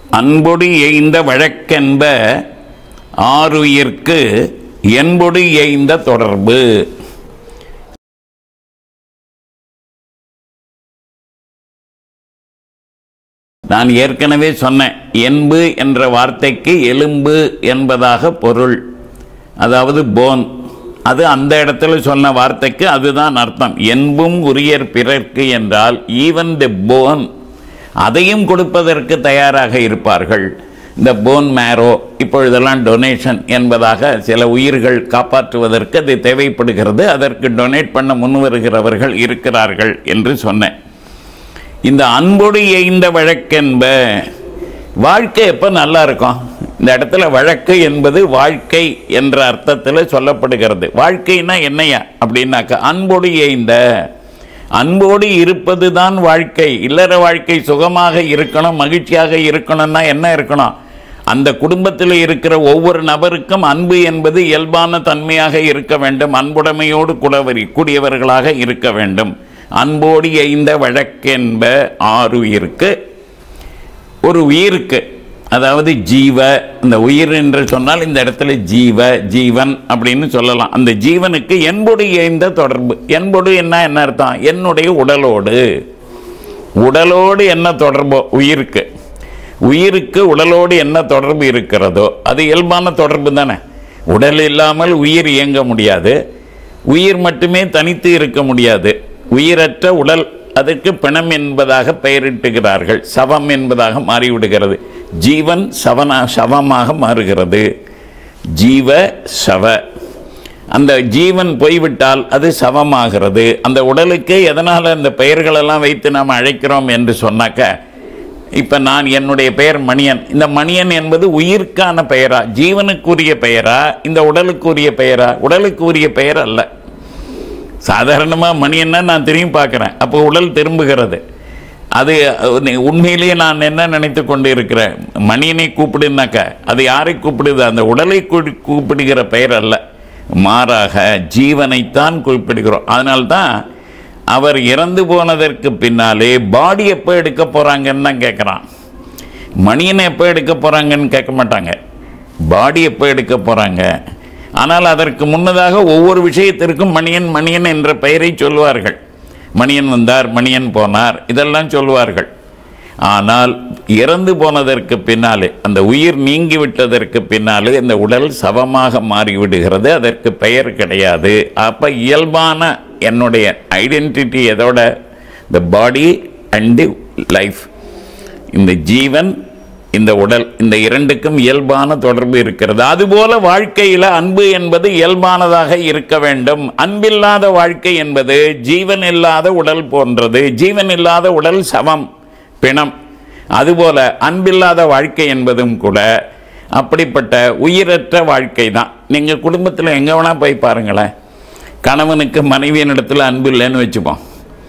அன்பொடு எய்ந்த வழக்கென்ப ஆறுயிர்க்கு என்பொடு எய்ந்த தொடர்பு நான் ஏற்கனவே சொன்னேன் என்பு என்ற வார்த்தைக்கு எலும்பு என்பதாக பொருள் அதாவது போன் அது அந்த இடத்துல சொன்ன வார்த்தைக்கு அதுதான் அர்த்தம் என்பும் உரியர் பிறர்க்கு என்றால் ஈவன் தி போன் அதையும் கொடுப்பதற்கு தயாராக இருப்பார்கள் இந்த போன் மேரோ இப்பொழுதெல்லாம் டொனேஷன் என்பதாக சில உயிர்கள் காப்பாற்றுவதற்கு அது தேவைப்படுகிறது அதற்கு டொனேட் பண்ண முன்வருகிறவர்கள் இருக்கிறார்கள் என்று சொன்னேன் இந்த அன்போடு எய்ந்த வழக்கென்ப வாழ்க்கை எப்போ நல்லா இருக்கும் இந்த இடத்துல வழக்கு என்பது வாழ்க்கை என்ற அர்த்தத்தில் சொல்லப்படுகிறது வாழ்க்கைனா என்னையா அப்படின்னாக்கா அன்போடு எய்ந்த அன்போடு இருப்பது தான் வாழ்க்கை இல்லற வாழ்க்கை சுகமாக இருக்கணும் மகிழ்ச்சியாக இருக்கணும்னா என்ன இருக்கணும் அந்த குடும்பத்தில் இருக்கிற ஒவ்வொரு நபருக்கும் அன்பு என்பது இயல்பான தன்மையாக இருக்க வேண்டும் அன்புடைமையோடு கூடவரி கூடியவர்களாக இருக்க வேண்டும் அன்போடு எய்ந்த வழக்கென்ப ஆறுயிருக்கு ஒரு உயிருக்கு அதாவது ஜீவ இந்த உயிர் என்று சொன்னால் இந்த இடத்துல ஜீவ ஜீவன் அப்படின்னு சொல்லலாம் அந்த ஜீவனுக்கு என்பொடு எய்ந்த தொடர்பு என்பொடு என்ன என்ன அர்த்தம் என்னுடைய உடலோடு உடலோடு என்ன தொடர்போ உயிருக்கு உயிருக்கு உடலோடு என்ன தொடர்பு இருக்கிறதோ அது இயல்பான தொடர்பு தானே உடல் இல்லாமல் உயிர் இயங்க முடியாது உயிர் மட்டுமே தனித்து இருக்க முடியாது உயிரற்ற உடல் அதற்கு பிணம் என்பதாக பெயரிட்டுகிறார்கள் சவம் என்பதாக மாறிவிடுகிறது ஜீவன் சவனா சவமாக மாறுகிறது ஜீவ சவ அந்த ஜீவன் போய்விட்டால் அது சவமாகிறது அந்த உடலுக்கு எதனால் அந்த பெயர்களெல்லாம் வைத்து நாம் அழைக்கிறோம் என்று சொன்னாக்க இப்போ நான் என்னுடைய பெயர் மணியன் இந்த மணியன் என்பது உயிர்க்கான பெயரா ஜீவனுக்குரிய பெயரா இந்த உடலுக்குரிய பெயரா உடலுக்குரிய பெயர் அல்ல சாதாரணமாக மணியன்னா நான் திரும்பி பார்க்குறேன் அப்போ உடல் திரும்புகிறது அது அஹ், உண்மையிலேயே நான் என்ன நினைத்து கொண்டு இருக்கிறேன் மணியனை கூப்பிடுனாக்க அது யாரை கூப்பிடுது அந்த உடலை கூ- கூப்பிடுகிற பெயர் அல்ல மாறாக ஜீவனைத்தான் குறிப்பிடுகிறோம் அதனால்தான் அவர் இறந்து போனதற்கு பின்னாலே பாடி எப்போ எடுக்க போகிறாங்கன்னு தான் கேட்குறான் மணியனை எப்போ எடுக்க போகிறாங்கன்னு கேட்க மாட்டாங்க பாடி எப்போ எடுக்க போகிறாங்க ஆனால் அதற்கு முன்னதாக ஒவ்வொரு விஷயத்திற்கும் மணியன் மணியன் என்ற பெயரை சொல்வார்கள் மணியன் வந்தார் மணியன் போனார் இதெல்லாம் சொல்வார்கள் ஆனால் இறந்து போனதற்கு பின்னாலே அந்த உயிர் நீங்கி விட்டதற்கு பின்னாலே இந்த உடல் சவமாக மாறிவிடுகிறது அதற்கு பெயர் கிடையாது அப்போ இயல்பான என்னுடைய ஐடென்டிட்டி எதோட த பாடி அண்ட் தி லைஃப் இந்த ஜீவன் இந்த உடல் இந்த இரண்டுக்கும் இயல்பான தொடர்பு இருக்கிறது அதுபோல வாழ்க்கையில் அன்பு என்பது இயல்பானதாக இருக்க வேண்டும் அன்பில்லாத வாழ்க்கை என்பது ஜீவன் இல்லாத உடல் போன்றது ஜீவன் இல்லாத உடல் சமம் பிணம் அதுபோல அன்பில்லாத வாழ்க்கை என்பதும் கூட அப்படிப்பட்ட உயிரற்ற வாழ்க்கை தான் நீங்கள் குடும்பத்தில் எங்கே வேணால் போய் பாருங்களேன் கணவனுக்கு மனைவியினிடத்தில் அன்பு இல்லைன்னு வச்சுப்போம்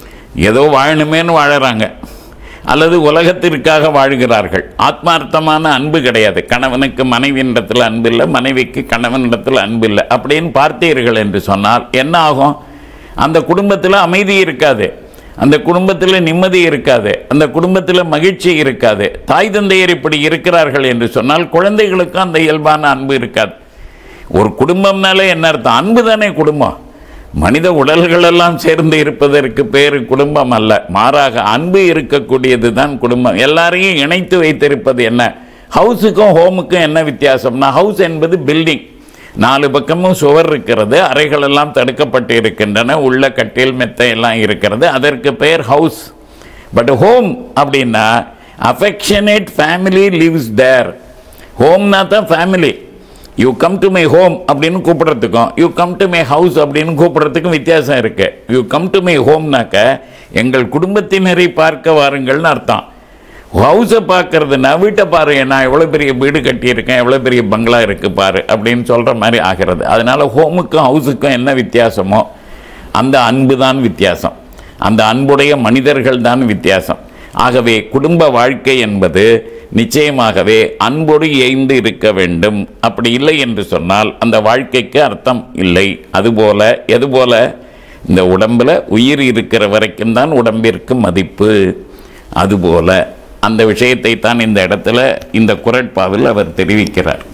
ஏதோ வாழணுமேன்னு வாழறாங்க அல்லது உலகத்திற்காக வாழ்கிறார்கள் ஆத்மார்த்தமான அன்பு கிடையாது கணவனுக்கு மனைவியினிடத்தில் அன்பு இல்லை மனைவிக்கு கணவனிடத்தில் அன்பு இல்லை அப்படின்னு பார்த்தீர்கள் என்று சொன்னால் என்ன ஆகும் அந்த குடும்பத்தில் அமைதி இருக்காது அந்த குடும்பத்தில் நிம்மதி இருக்காது அந்த குடும்பத்தில் மகிழ்ச்சி இருக்காது தாய் தந்தையர் இப்படி இருக்கிறார்கள் என்று சொன்னால் குழந்தைகளுக்கும் அந்த இயல்பான அன்பு இருக்காது ஒரு குடும்பம்னாலே என்ன அர்த்தம் அன்பு தானே குடும்பம் மனித உடல்கள் எல்லாம் சேர்ந்து இருப்பதற்கு பேர் குடும்பம் அல்ல மாறாக அன்பு இருக்கக்கூடியது தான் குடும்பம் எல்லாரையும் இணைத்து வைத்திருப்பது என்ன ஹவுஸுக்கும் ஹோமுக்கும் என்ன வித்தியாசம்னா ஹவுஸ் என்பது பில்டிங் நாலு பக்கமும் சுவர் இருக்கிறது அறைகள் எல்லாம் தடுக்கப்பட்டு இருக்கின்றன உள்ள கட்டில் மெத்தை எல்லாம் இருக்கிறது அதற்கு பெயர் ஹவுஸ் பட் ஹோம் அப்படின்னா அஃபெக்ஷனேட் ஃபேமிலி லிவ்ஸ் தேர் ஹோம்னா தான் family you come to my home அப்படின்னு கூப்பிடுறதுக்கும் you come to my house அப்படின்னு கூப்பிடுறதுக்கும் வித்தியாசம் இருக்கு யூ கம் டு மை ஹோம்னாக்க எங்கள் குடும்பத்தினரை பார்க்க வாருங்கள்னு அர்த்தம் ஹவுஸை பார்க்கறதுனா வீட்டை பாரு நான் எவ்வளோ பெரிய வீடு கட்டியிருக்கேன் எவ்வளோ பெரிய பங்களா இருக்குது பாரு அப்படின்னு சொல்கிற மாதிரி ஆகிறது அதனால ஹோமுக்கும் ஹவுஸுக்கும் என்ன வித்தியாசமோ அந்த அன்பு தான் வித்தியாசம் அந்த அன்புடைய மனிதர்கள் தான் வித்தியாசம் ஆகவே குடும்ப வாழ்க்கை என்பது நிச்சயமாகவே அன்போடு ஏய்ந்து இருக்க வேண்டும் அப்படி இல்லை என்று சொன்னால் அந்த வாழ்க்கைக்கு அர்த்தம் இல்லை அதுபோல எதுபோல இந்த உடம்புல உயிர் இருக்கிற வரைக்கும் தான் உடம்பிற்கு மதிப்பு அதுபோல அந்த விஷயத்தை தான் இந்த இடத்துல இந்த குரட்பாவில் அவர் தெரிவிக்கிறார்